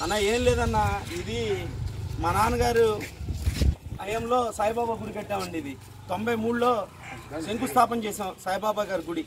అన్న ఏం లేదన్న ఇది మా నాన్నగారు హయాంలో సాయిబాబా గుడి కట్టామండి ఇది తొంభై మూడులో శంకుస్థాపన చేసాం సాయిబాబా గారి గుడి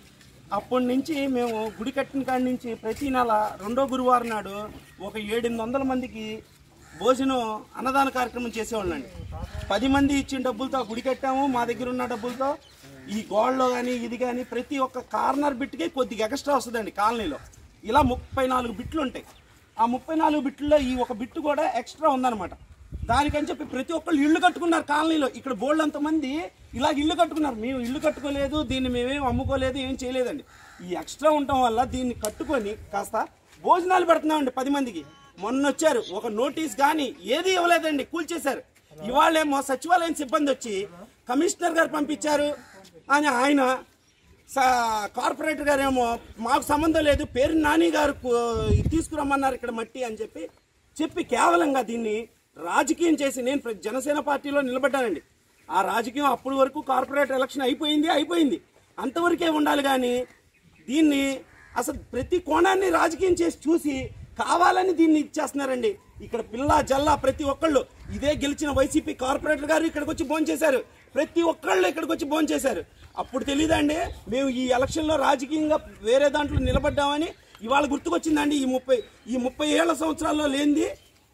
అప్పటి నుంచి మేము గుడి కట్టిన కాడి నుంచి ప్రతి నెల రెండో గురువారం నాడు ఒక ఏడెనిమిది వందల మందికి భోజనం అన్నదాన కార్యక్రమం చేసేవాళ్ళండి పది మంది ఇచ్చిన డబ్బులతో ఆ గుడి కట్టాము మా దగ్గర ఉన్న డబ్బులతో ఈ గోడలో కానీ ఇది కానీ ప్రతి ఒక్క కార్నర్ బిట్కి కొద్దిగా ఎక్స్ట్రా వస్తుందండి కాలనీలో ఇలా ముప్పై నాలుగు బిట్లు ఉంటాయి ఆ ముప్పై నాలుగు బిట్లలో ఈ ఒక బిట్టు కూడా ఎక్స్ట్రా ఉందన్నమాట దానికని చెప్పి ప్రతి ఒక్కళ్ళు ఇల్లు కట్టుకున్నారు కాలనీలో ఇక్కడ బోల్డ్ అంతమంది ఇలా ఇల్లు కట్టుకున్నారు మేము ఇల్లు కట్టుకోలేదు దీన్ని మేమేం అమ్ముకోలేదు ఏం చేయలేదండి ఈ ఎక్స్ట్రా ఉండటం వల్ల దీన్ని కట్టుకొని కాస్త భోజనాలు పెడుతున్నామండి పది మందికి మొన్న వచ్చారు ఒక నోటీస్ కానీ ఏది ఇవ్వలేదండి కూల్చేశారు ఇవాళేమో సచివాలయం సిబ్బంది వచ్చి కమిషనర్ గారు పంపించారు అని ఆయన స- కార్పొరేటర్ గారేమో మాకు సంబంధం లేదు పేరు నాని గారు కు- తీసుకురమ్మన్నారు ఇక్కడ మట్టి అని చెప్పి చెప్పి కేవలంగా దీన్ని రాజకీయం చేసి నేను ప్ర- జనసేన పార్టీలో నిలబడ్డానండి ఆ రాజకీయం అప్పటి వరకు కార్పొరేట్ ఎలక్షన్ అయిపోయింది అయిపోయింది అంతవరకే ఉండాలి కానీ దీన్ని అసలు ప్రతి కోణాన్ని రాజకీయం చేసి చూసి కావాలని దీన్ని ఇచ్చేస్తున్నారండి ఇక్కడ పిల్ల జల్లా ప్రతి ఒక్కళ్ళు ఇదే గెలిచిన వైసీపీ కార్పొరేటర్ గారు ఇక్కడికి వచ్చి భోంచేశారు ప్రతి ఒక్కళ్ళు ఇక్కడికి వచ్చి భోంచేశారు అప్పుడు తెలియదండి మేము ఈ ఎలక్షన్లో రాజకీయంగా వేరే దాంట్లో నిలబడ్డామని ఇవాళ గుర్తుకొచ్చిందండి ఈ ముప్పై ఈ ముప్పై ఏళ్ల సంవత్సరాల్లో లేనిది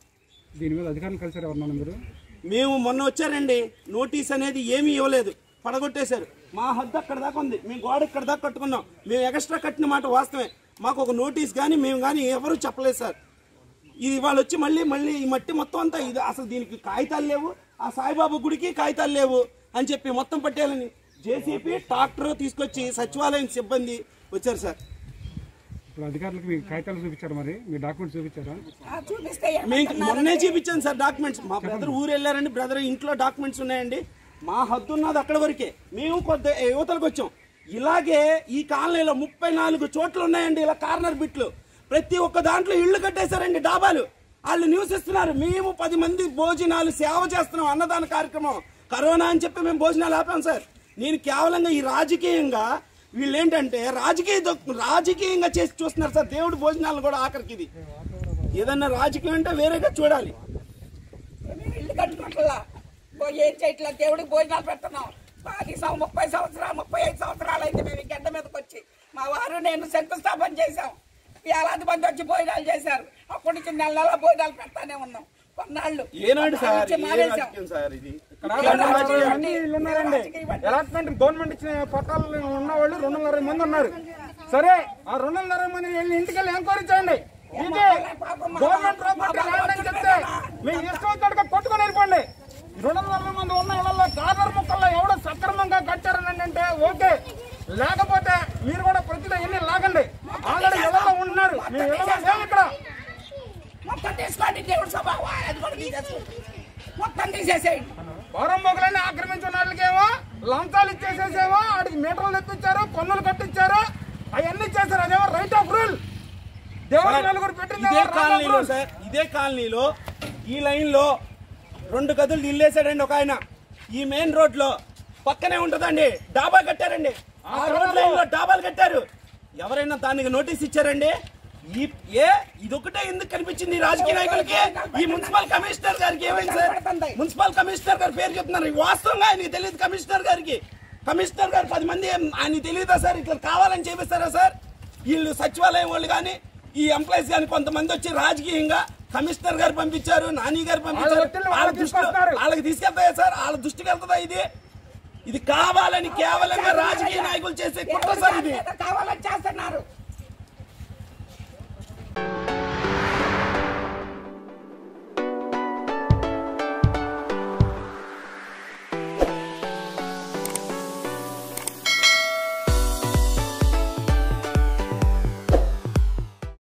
దీని మీద అధికారులు కలిసారు ఎవరన్నా మీరు మేము మొన్న వచ్చారండి నోటీస్ అనేది ఏమీ ఇవ్వలేదు పడగొట్టేశారు మా హద్దు అక్కడ దాకా ఉంది మేము గోడ ఇక్కడ దాకా కట్టుకున్నాం మేము ఎక్స్ట్రా కట్టిన మాట వాస్తవమే మాకు ఒక నోటీస్ కానీ మేము కానీ ఎవరు చెప్పలేదు సార్ ఇది వాళ్ళు వచ్చి మళ్ళీ మళ్ళీ ఈ మట్టి మొత్తం అంతా ఇది అసలు దీనికి కాగితాలు లేవు ఆ సాయిబాబా గుడికి కాగితాలు లేవు అని చెప్పి మొత్తం పట్టేయాలని జేసీపీ ట్రాక్టర్ తీసుకొచ్చి సచివాలయం సిబ్బంది వచ్చారు సార్ ఇప్పుడు అధికారులకు మీ కాగితాలు చూపించారు మరి మీ డాక్యుమెంట్స్ చూపించారా చూపిస్తే మేము మొన్నే చూపించాను సార్ డాక్యుమెంట్స్ మా బ్రదర్ ఊరు వెళ్ళారండి బ్రదర్ ఇంట్లో డాక్యుమెంట్స్ ఉన్నాయండి మా హద్దు ఉన్నది అక్కడ వరకే మేము కొద్ది యువతలకు వచ్చాం ఇలాగే ఈ కాలనీలో ముప్పై నాలుగు చోట్ల ఉన్నాయండి ఇలా కార్నర్ బిట్లు ప్రతి ఒక్క దాంట్లో ఇళ్ళు కట్టేశారండి డాబాలు వాళ్ళు నివసిస్తున్నారు మేము పది మంది భోజనాలు సేవ చేస్తున్నాం అన్నదాన కార్యక్రమం కరోనా అని చెప్పి మేము భోజనాలు ఆపాం సార్ నేను కేవలంగా ఈ రాజకీయంగా వీళ్ళు ఏంటంటే రాజకీయ దొ- రాజకీయంగా చేసి చూస్తున్నారు సార్ దేవుడి భోజనాలు కూడా ఆఖరికి ఇది ఏదన్నా రాజకీయం అంటే వేరేగా చూడాలి మేము ఇల్లు కట్టుకుంటున్నా ఓ ఏం చేయట్లా దేవుడికి భోజనాలు పెడుతున్నాం పది సం- ముప్పై సంవత్సరాలు ముప్పై ఐదు సంవత్సరాలు అయితే మేము ఈ గడ్డ మీదకి వచ్చి మా వారు నేను శంకుస్థాపన చేశాం వేలాది మంది వచ్చి భోజనాలు చేశారు అప్పటి నుంచి నెల నెల భోజనాలు పెడతానే ఉన్నాం కొన్నాళ్ళు ఏనాడు సార్ నుంచి ఏ మానేశాం. రాజకీయం సార్ ఇది రాజకీయం మంది అంటే ఇల్లు ఉన్నారండి రాజకీయం అంటే అలాట్మెంట్ గవర్నమెంట్ ఇచ్చిన పట్టాలు ఉన్న వాళ్ళు రెండు వందల అరవై మంది ఉన్నారు సరే ఆ రెండు వందల అరవై మంది వెళ్ళి ఇంటికి వెళ్ళి ఎంక్వైరీ చేయండి ఇది గవర్నమెంట్ ప్రాపర్టీ ల్యాండ్ అని చెప్తే మీ ఇష్టం వచ్చినట్టుగా కొట్టుకొని వెళ్ళిపోండి రెండు వందల అరవై మంది ఉన్న ఇళ్లలో కార్నర్ ముక్కల్లో ఎవడో సక్రమంగా కట్టారని అంటే ఓకే లేకపోతే మీరు కూడా ప్రతిలో ఎన్ని లాగండి ఆల్రెడీ ఇళ్లలో ఉంటున్నారు మీ ఇళ్లలో లేవు ఇక్కడ మొత్తం తీసుకోండి దేవుడు సభ వా, అది కూడా తీసేసుకోండి మొత్తం తీసేసేయండి వారం మొగలన్నీ ఆక్రమించిన వాళ్ళకేమో లంచాలు ఇచ్చేసేసేమో వాడికి మీటర్లు తెప్పించారు పన్నులు కట్టించారు అవన్నీ చేశారు అదేమో రైట్ ఆఫ్ రూల్ దేవుడు నలుగురు పెట్టింది ఇదే కాలనీలో సార్ ఇదే కాలనీలో ఈ లైన్ లో రెండు గదులు ఇల్లేసాడండి ఒక ఆయన ఈ మెయిన్ రోడ్ లో పక్కనే ఉంటుందండి డాబా కట్టారండి ఆ రోడ్ లైన్ లో డాబాలు కట్టారు ఎవరైనా దానికి నోటీస్ ఇచ్చారండి ఈ ఏ ఇదొకటే ఎందుకు కనిపించింది ఈ రాజకీయ నాయకులకి ఈ మున్సిపల్ కమిషనర్ గారికి ఏమైంది సార్ మున్సిపల్ కమిషనర్ గారి పేరు చెప్తున్నారు ఈ వాస్తవంగా ఆయనకి తెలియదు కమిషనర్ గారికి కమిషనర్ గారు పది మంది ఆయన తెలియదా సార్ ఇట్లా కావాలని చేపిస్తారా సార్ వీళ్ళు సచివాలయం వాళ్ళు కానీ ఈ ఎంప్లాయీస్ కానీ కొంతమంది వచ్చి రాజకీయంగా కమిషనర్ గారు పంపించారు నాని గారు పంపించారు ఒత్తిడిని వాళ్ళ వాళ్ళకి దృష్టిలో తీసుకొస్తారు. వాళ్ళకి తీసుకెళ్తాయా సార్ వాళ్ళ దృష్టికి వెళ్తుందా ఇది ఇది కావాలని కేవలంగా రాజకీయ నాయకులు చేసే కుట్ర సార్ ఇది ఏదో కావాలని చేస్తున్నారు